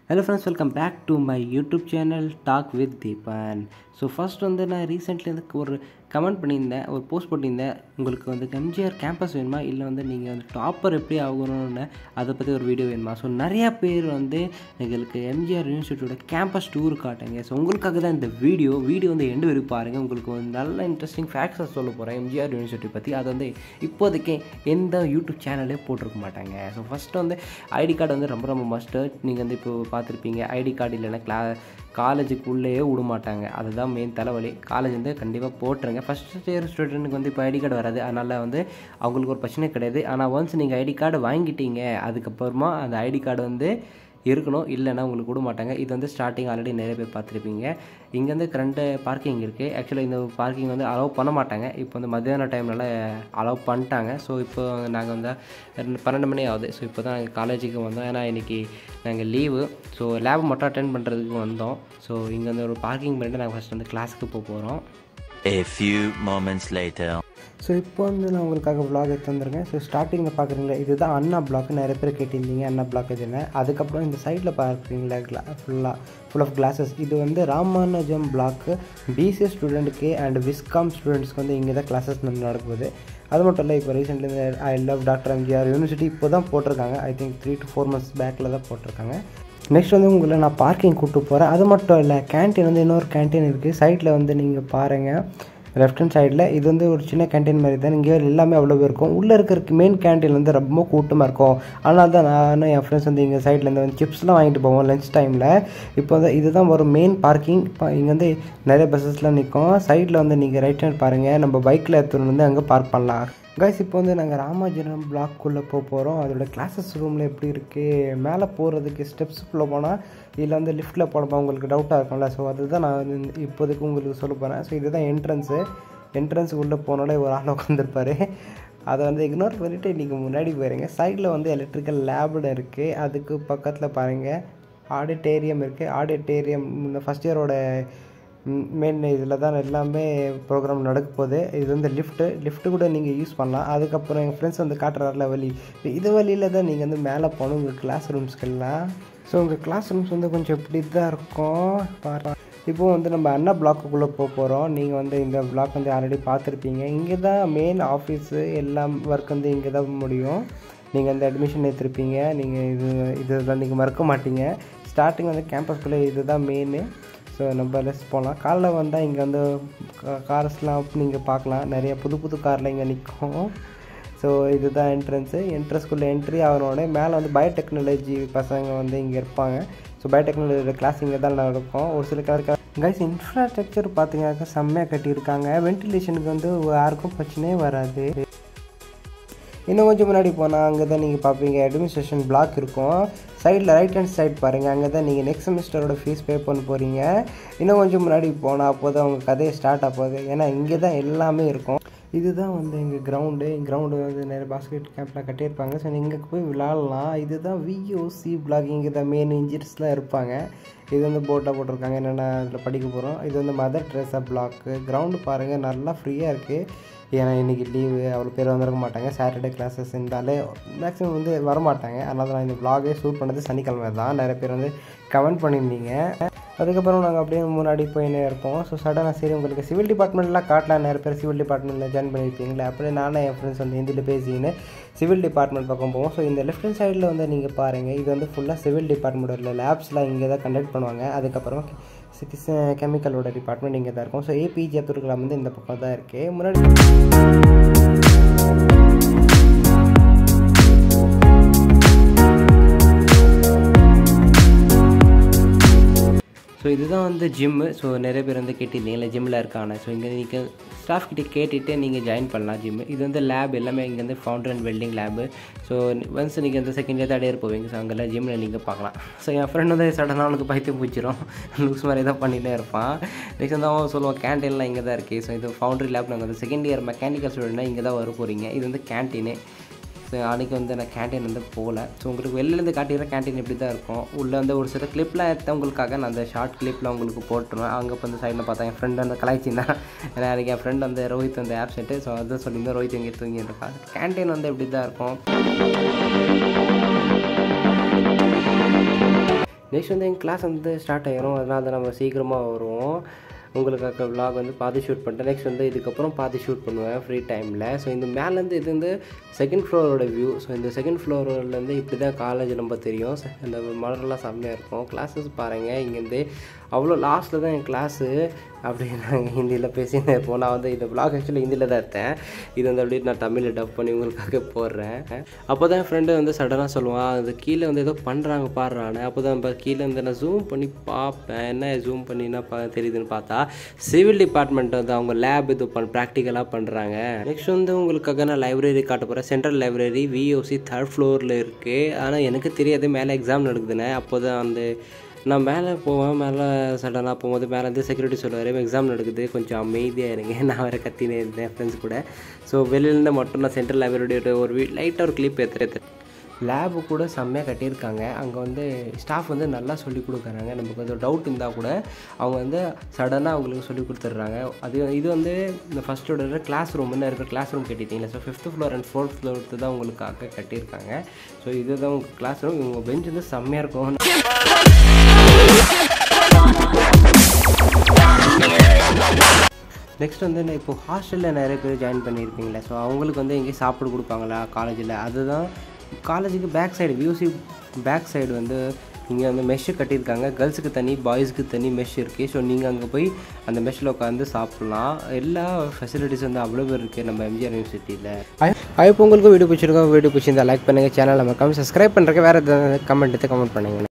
Hello friends welcome back to my YouTube channel talk with Deepan so first வந்து நான் recently வந்து ஒரு comment பண்ணியிருந்தேன் ஒரு போஸ்ட் போட்டிருந்தேன் உங்களுக்கு வந்து எம்ஜிஆர் கேம்பஸ் வேணுமா இல்லை வந்து நீங்கள் வந்து டாப்பர் எப்படி ஆகணும்னு அதை பற்றி ஒரு வீடியோ வேணுமா ஸோ நிறையா பேர் வந்து எங்களுக்கு எம்ஜிஆர் யூனிவர்சிட்டியோட கேம்பஸ் டூர் காட்டுங்க ஸோ உங்களுக்காக தான் இந்த வீடியோ வீடியோ வந்து எண்டு வரைக்கும் பாருங்கள் உங்களுக்கு ஒரு நல்ல இன்ட்ரெஸ்டிங் ஃபேக்ட்ஸை சொல்ல போகிறேன் எம்ஜிஆர் யூனிவர்சிட்டி பற்றி அதை வந்து இப்போதைக்கு எந்த யூடியூப் சேனலே போட்டிருக்க மாட்டாங்க ஸோ ஃபஸ்ட்டு வந்து ஐடி கார்டு வந்து ரொம்ப ரொம்ப மஸ்ட்டு நீங்கள் வந்து இப்போ பார்த்துருப்பீங்க ஐடி கார்டு இல்லைன்னா கிளா காலேஜுக்குள்ளேயே விட மாட்டாங்க அதுதான் மெயின் தலைவலி காலேஜ் வந்து கண்டிப்பாக போட்டுருங்க ஃபஸ்ட் இயர் ஸ்டூடெண்ட்டுக்கு வந்து இப்போ ஐடி கார்டு வராது அதனால் வந்து அவங்களுக்கு ஒரு பிரச்சனை கிடையாது ஆனால் ஒன்ஸ் நீங்கள் ஐடி கார்டு வாங்கிட்டீங்க அதுக்கப்புறமா அந்த ஐடி கார்டு வந்து இருக்கணும் இல்லைன்னா உங்களுக்கு விட மாட்டாங்க இது வந்து ஸ்டார்டிங் ஆல்ரெடி நிறைய பேர் பார்த்துருப்பீங்க இங்கேருந்து ரெண்டு பார்க்கிங் இருக்குது ஆக்சுவலாக இந்த பார்க்கிங் வந்து அலோவ் பண்ண மாட்டாங்க இப்போ வந்து மத்தியான டைம்னால அலோவ் பண்ணிட்டாங்க ஸோ இப்போ நாங்கள் வந்து ரெண்டு பன்னெண்டு மணி ஆகுது ஸோ இப்போ தான் நாங்கள் காலேஜுக்கு வந்தோம் ஏன்னா இன்றைக்கி நாங்கள் லீவு ஸோ லேப் மட்டும் அட்டென்ட் பண்ணுறதுக்கு வந்தோம் ஸோ இங்கே வந்து ஒரு பார்க்கிங் பண்ணிட்டு நாங்கள் ஃபஸ்ட் வந்து கிளாஸுக்கு போக போகிறோம் A few moments later. So இப்போ வந்து நான் உங்களுக்காக vlog எடுத்து வந்திருக்கேன் ஸோ ஸ்டார்டிங்கில் பார்க்குறீங்களா இதுதான் அண்ணா பிளாக் நிறைய பேர் கேட்டிருந்தீங்க அண்ணா பிளாக் இதுன்னு அதுக்கப்புறம் இந்த சைடில் பார்க்குறீங்களா கிளா ஃபுல்லாக ஃபுல் ஆஃப் கிளாஸஸ் இது வந்து ராமானுஜம் பிளாக்கு பிசிஎஸ் ஸ்டூடெண்ட்டுக்கு அண்ட் விஸ்காம் ஸ்டூடெண்ட்ஸ்க்கு வந்து இங்கே தான் கிளாஸஸ் நடக்குது அது மட்டும் இல்லை இப்போ ரீசெண்ட்லி இந்த I love doctor MGR university இப்போ தான் போட்டிருக்காங்க I think three to four months பேக்கில் தான் போட்டிருக்காங்க நெக்ஸ்ட் வந்து உங்களை நான் பார்க்கிங் கூப்பிட்டு போகிறேன் அது மட்டும் இல்லை கேன்டீன் வந்து இன்னொரு கேன்டீன் இருக்குது சைடில் வந்து நீங்கள் பாருங்கள் லெஃப்ட் ஹேண்ட் சைடில் இது வந்து ஒரு சின்ன கேன்டீன் மாதிரி தான் இங்கே எல்லாமே அவ்வளோ இருக்கும் உள்ளே இருக்கிற மெயின் கேன்டீன் வந்து ரொம்ப கூட்டமாக இருக்கும் அதனால தான் நானும் என் ஃப்ரெண்ட்ஸ் வந்து இங்கே சைட்லேருந்து வந்து சிப்ஸ்லாம் வாங்கிட்டு போவோம் லஞ்ச் டைமில் இப்போ வந்து இதுதான் ஒரு மெயின் பார்க்கிங் இப்போ இங்கே வந்து நிறைய பஸ்ஸஸ்லாம் நிற்கும் சைடில் வந்து நீங்கள் ரைட் ஹேண்ட் பாருங்கள் நம்ம பைக்கில் எடுத்துகிட்டு வந்து அங்கே பார்க் பண்ணலாம் கைஸ் இப்போ வந்து நாங்கள் ராமாஜனம் பிளாக்குள்ளே போக போகிறோம் அதோட கிளாஸஸ் ரூமில் எப்படி இருக்குது மேலே போகிறதுக்கு ஸ்டெப்ஸுக்குள்ளே போனால் இதில் வந்து லிஃப்ட்டில் போனப்போ உங்களுக்கு டவுட்டாக இருக்கும்ல ஸோ அதுதான் நான் வந்து இந்த- இப்போதைக்கு உங்களுக்கு சொல்ல போகிறேன் ஸோ இதுதான் என்ட்ரன்ஸு என்ட்ரன்ஸ் உள்ளே போனாலே ஒரு ஆள் உட்காந்துருப்பாரு அதை வந்து இக்னோர் பண்ணிவிட்டு நீங்கள் முன்னாடி போயிருங்க சைடில் வந்து எலக்ட்ரிக்கல் லேப்டு இருக்குது அதுக்கு பக்கத்தில் பாருங்கள் ஆடிட்டேரியம் இருக்குது ஆடிட்டேரியம் இந்த ஃபஸ்ட் இயரோட மெயின் இதில் தான் எல்லாமே ப்ரோக்ராம் நடக்க போகுது இது வந்து லிஃப்ட்டு லிஃப்ட்டு கூட நீங்கள் யூஸ் பண்ணலாம் அதுக்கப்புறம் எங்கள் ஃப்ரெண்ட்ஸ் வந்து காட்டுறாருல வழி இப்ப இது வழியில் தான் நீங்கள் வந்து மேலே போகணும் உங்கள் கிளாஸ் ரூம்ஸ்க்கெல்லாம் ஸோ உங்கள் கிளாஸ் ரூம்ஸ் வந்து கொஞ்சம் இப்படி தான் இருக்கும் பாரு இப்போ வந்து நம்ம அண்ணா பிளாக்குள்ளே போக போகிறோம் நீங்கள் வந்து இந்த பிளாக் வந்து ஆல்ரெடி பார்த்துருப்பீங்க இங்கே தான் மெயின் ஆஃபீஸு எல்லாம் ஒர்க் வந்து இங்கே தான் முடியும் நீங்கள் அந்த அட்மிஷன் எடுத்திருப்பீங்க நீங்கள் இது இதெல்லாம் நீங்கள் மறக்க மாட்டீங்க ஸ்டார்டிங் வந்து கேம்பஸ்குள்ளே இதுதான் மெயினு ஸோ நம்ம லெஸ் போகலாம் காலைல வந்தால் இங்கே வந்து கார்ஸ்லாம் நீங்கள் பார்க்கலாம் நிறைய புது புது காரில் இங்கே நிற்கும் ஸோ இதுதான் என்ட்ரன்ஸு என்ட்ரன்ஸ்குள்ளே என்ட்ரி ஆகிறோடனே மேலே வந்து பயோடெக்னாலஜி பசங்க வந்து இங்கே இருப்பாங்க ஸோ பயோடெக்னாலஜியோட கிளாஸ் இங்கே தான் நடக்கும் ஒரு சில கிளாஸ் கைஸ் இன்ஃப்ராஸ்ட்ரக்சர் பார்த்தீங்கன்னாக்கா செம்மையாக கட்டியிருக்காங்க வென்டிலேஷனுக்கு வந்து யாருக்கும் பிரச்சனையே வராது இன்னும் கொஞ்சம் முன்னாடி போனால் அங்கே தான் நீங்கள் பார்ப்பீங்க அட்மினிஸ்ட்ரேஷன் பிளாக் இருக்கும் சைடில் ரைட் ஹேண்ட் சைட் பாருங்கள் அங்கே தான் நீங்கள் நெக்ஸ்ட் செமிஸ்டரோட ஃபீஸ் பே பண்ண போகிறீங்க இன்னும் கொஞ்சம் முன்னாடி போனால் அப்போ தான் உங்கள் கதையை ஸ்டார்ட் ஆக போகுது ஏன்னா இங்கே தான் எல்லாமே இருக்கும் இதுதான் வந்து எங்கள் கிரவுண்டு கிரவுண்டு வந்து நிறைய பாஸ்கெட் கேம்ப்லாம் கட்டியிருப்பாங்க ஸோ நீங்கள் போய் விளாட்லாம் இதுதான் விஓசி பிளாக் இங்கே தான் மெயின் இன்ஜினியர்ஸ்லாம் இருப்பாங்க இது வந்து போட்டாக போட்டிருக்காங்க என்னென்ன அதில் படிக்க போகிறோம் இது வந்து மதர் ட்ரெஸ்ஸா பிளாக்கு கிரவுண்டு பாருங்கள் நல்லா ஃப்ரீயாக இருக்குது ஏன்னா இன்றைக்கி லீவு அவ்வளோ பேர் வந்திருக்க மாட்டாங்க சாட்டர்டே கிளாஸஸ் இருந்தாலே மேக்ஸிமம் வந்து வரமாட்டாங்க அதனால நான் இந்த vlog-ஏ ஷூட் பண்ணது சனிக்கிழமை தான் நிறைய பேர் வந்து கமெண்ட் பண்ணியிருந்தீங்க அதுக்கப்புறம் நாங்கள் அப்படியே முன்னாடி போயினே இருப்போம் ஸோ சடனாக சரி உங்களுக்கு சிவில் டிபார்ட்மெண்ட்லாம் காட்டலாம் நிறைய பேர் சிவில் டிபார்ட்மெண்ட்டில் ஜாயின் பண்ணியிருப்பீங்களே அப்படியே நானும் என் ஃப்ரெண்ட்ஸ் வந்து ஹிந்தியில் பேசிக்கின்னு சிவில் டிபார்ட்மெண்ட் பக்கம் போவோம் ஸோ இந்த லெஃப்ட் ஹேண்ட் சைடில் வந்து நீங்கள் பாருங்கள் இது வந்து ஃபுல்லாக சிவில் டிபார்ட்மெண்ட்டோட லேப்ஸ்லாம் இங்கே தான் கண்டக்ட் பண்ணுவாங்க அதுக்கப்புறம் கெமிக்கலோட டிபார்ட்மெண்ட் இங்கே தான் இருக்கும் ஸோ ஏபிஜே அப்துல் கலாம் வந்து இந்த பக்கம் தான் இருக்குது முன்னாடி ஸோ இதுதான் வந்து ஜிம்மு ஸோ நிறைய பேர் வந்து கேட்டிருந்தீங்களா ஜிம்மில் இருக்கான ஸோ இங்கே நீங்கள் ஸ்டாஃப் கிட்ட கேட்டுட்டு நீங்கள் ஜாயின் பண்ணலாம் ஜிம்மு இது வந்து லேப் எல்லாமே இங்கே வந்து foundry and welding lab so once நீங்கள் வந்து செகண்ட் இயர் தேர்ட் இயர் போவீங்க ஸோ அங்கெல்லாம் ஜிம்மில் நீங்கள் பார்க்கலாம் ஸோ என் ஃப்ரெண்ட் வந்து சடனாக அவனுக்கு பைத்தியம் பிடிச்சிரும் லூஸ் மாதிரி தான் பண்ணிகிட்டே இருப்பான் நெக்ஸ்ட் வந்து அவன் சொல்லுவான் கேன்டீன்லாம் இங்கே தான் இருக்குது ஸோ இது ஃபவுண்டரி லேப் நாங்கள் வந்து செகண்ட் இயர் மெக்கானிக்கல் ஸ்டூடெண்ட்னா இங்கே தான் வர போகிறீங்க இது வந்து கேன்டீனு ஸோ அன்றைக்கி வந்து நான் கேன்டீன் வந்து போகல ஸோ உங்களுக்கு வெளிலேருந்து காட்டிடுற கேன்டீன் இப்படி தான் இருக்கும் உள்ளே வந்து ஒரு சில கிளிப்லாம் எடுத்த உங்களுக்காக நான் அந்த ஷார்ட் கிளிப்பில் உங்களுக்கு போட்டுருவேன் அங்கே இப்போ வந்து சைடில் பார்த்தா என் ஃப்ரெண்ட் வந்து கலாய்ச்சிருந்தான் ஏன்னா அன்றைக்கி என் ஃப்ரெண்ட் வந்து ரோஹித் வந்து ஆப்சென்ட்டு ஸோ அதான் சொல்லியிருந்தேன் ரோஹித் எங்கே தூங்கிட்டு இருக்கான் கேன்டீன் வந்து இப்படி தான் இருக்கும் நெக்ஸ்ட் வந்து எங்கள் கிளாஸ் வந்து ஸ்டார்ட் ஆயிரும் அதனால் அதை நம்ம சீக்கிரமாக வருவோம் உங்களுக்காக vlog வந்து பாதி ஷூட் பண்ணிட்டேன் நெக்ஸ்ட் வந்து இதுக்கப்புறம் பாதி ஷூட் பண்ணுவேன் ஃப்ரீ டைமில் ஸோ இந்த மேலேருந்து இது வந்து செகண்ட் ஃப்ளோரோட வியூ ஸோ இந்த செகண்ட் ஃப்ளோர்லேருந்து இப்படி தான் காலேஜ் நம்ம தெரியும் ச- இந்த மலர்லாம் செம்மையாக இருக்கும் கிளாஸஸ் பாருங்கள் இங்கேருந்து அவ்வளோ லாஸ்ட்டில் தான் என் கிளாஸு அப்படி நாங்கள் ஹிந்தியில் பேசினேன் இருப்போம் நான் வந்து இந்த vlog ஆக்சுவலி ஹிந்தியில் தான் எடுத்தேன் இது வந்து அப்படியே நான் தமிழில் டப் பண்ணி உங்களுக்காக போடுறேன் அப்போ தான் என் ஃப்ரெண்டு வந்து சடனாக சொல்லுவான் அது கீழே வந்து ஏதோ பண்ணுறாங்க பாடுறானே அப்போ தான் இப்போ கீழே வந்து நான் ஜூம் பண்ணி பார்ப்பேன் என்ன ஜூம் பண்ணினா பா தெரியுதுன்னு பார்த்தா சிவில் டிபார்ட்மெண்ட் வந்து அவங்க லேப் இது பண் ப்ராக்டிக்கலாக பண்ணுறாங்க நெக்ஸ்ட் வந்து உங்களுக்காக நான் லைப்ரரி காட்ட போகிறேன் சென்ட்ரல் லைப்ரரி விஓசி தேர்ட் ஃப்ளோரில் இருக்குது ஆனால் எனக்கு தெரியாது மேலே எக்ஸாம் நடக்குதுண்ணே அப்போ தான் வந்து நான் மேலே போவேன் மேலே சடனாக போகும்போது மேலே வந்து செக்யூரிட்டி சொல்லுவார் எக்ஸாம் நடக்குது கொஞ்சம் அமைதியாக இருங்க நான் வேறு கத்தினே இருந்தேன் ஃப்ரெண்ட்ஸ் கூட ஸோ வெளியிலேருந்து மட்டும் நான் சென்ட்ரல் லைப்ரரியோட ஒரு வீ லைட்டாக ஒரு கிளிப் ஏற்றுறேன் லேபு கூட செம்மையாக கட்டியிருக்காங்க அங்கே வந்து ஸ்டாஃப் வந்து நல்லா சொல்லி கொடுக்குறாங்க நமக்கு வந்து டவுட் இருந்தால் கூட அவங்க வந்து சடனாக அவங்களுக்கு சொல்லி கொடுத்துட்றாங்க அது இது வந்து இந்த ஃபஸ்ட்டோட கிளாஸ் ரூம்னு இருக்கிற கிளாஸ் ரூம் கட்டிட்டீங்களா so fifth floor and fourth floor தான் உங்களுக்காக கட்டியிருக்காங்க ஸோ இதுதான் உங்கள் கிளாஸ் ரூம் உங்கள் பெஞ்ச் வந்து செம்மையாக இருக்கும் நெக்ஸ்ட் வந்து நான் இப்போ ஹாஸ்டலில் நிறைய பேர் ஜாயின் பண்ணியிருப்பீங்களா ஸோ அவங்களுக்கு வந்து எங்கேயும் சாப்பிட கொடுப்பாங்களா காலேஜில் அதுதான் காலேஜுக்கு பேக் சைடு வியூசி பேக் சைடு வந்து இங்கே வந்து மெஷ்ஷு கட்டியிருக்காங்க கேர்ள்ஸுக்கு தனி பாய்ஸுக்கு தனி மெஷ் இருக்குது ஸோ நீங்கள் அங்கே போய் அந்த மெஷ்ஷில் உட்காந்து சாப்பிட்லாம் எல்லா ஃபெசிலிட்டிஸ் வந்து அவ்வளோ பேர் இருக்குது நம்ம எம்ஜிஆர் யூனிவர்சிட்டியில் இப்போ உங்களுக்கு வீடியோ பிடிச்சிருக்கோம் வீடியோ பிடிச்சிருந்தா லைக் பண்ணுங்கள் சேனலை மறக்காம சப்ஸ்கிரைப் பண்ணுறதுக்கு வேறு எதாவது கமெண்ட் எடுத்து கமெண்ட் பண்ணுங்கள்